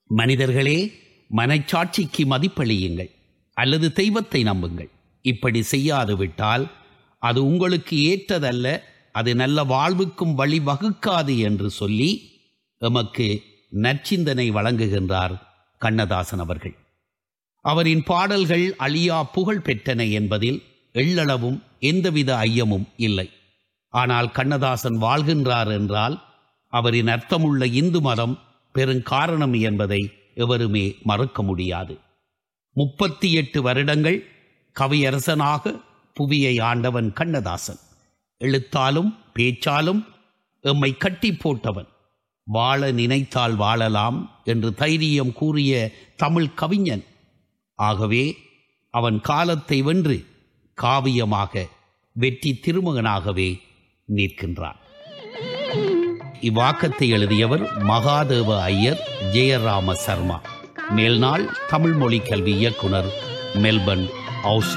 மனிதர்களே மனச்சாட்சிக்கு மதிப்பளியுங்கள் அல்லது தெய்வத்தை நம்புங்கள் இப்படி செய்யாது விட்டால் அது உங்களுக்கு ஏற்றதல்ல அது நல்ல வாழ்வுக்கும் வழிவகுக்காது என்று சொல்லி எமக்கு நற்சிந்தனை வழங்குகின்றார் கண்ணதாசன் அவர்கள் அவரின் பாடல்கள் அழியா புகழ் பெற்றன என்பதில் எள்ளளவும் எந்தவித ஐயமும் இல்லை ஆனால் கண்ணதாசன் வாழ்கின்றார் என்றால் அவரின் அர்த்தமுள்ள இந்து மதம் பெருங்காரணம் என்பதை எவருமே மறுக்க முடியாது முப்பத்தி எட்டு வருடங்கள் கவியரசனாக புவியை ஆண்டவன் கண்ணதாசன் எழுத்தாலும் பேச்சாலும் எம்மை கட்டி போட்டவன் வாழ நினைத்தால் வாழலாம் என்று தைரியம் கூறிய தமிழ் கவிஞன் ஆகவே அவன் காலத்தை வென்று காவியமாக வெற்றி திருமகனாகவே நிற்கின்றான் இவ்வாக்கத்தை எழுதியவர் மகாதேவ ஐயர் ஜெயராம சர்மா மேல்நாள் தமிழ் மொழி கல்வி இயக்குனர் மெல்பர்ன் ஆஸ்திரேலியா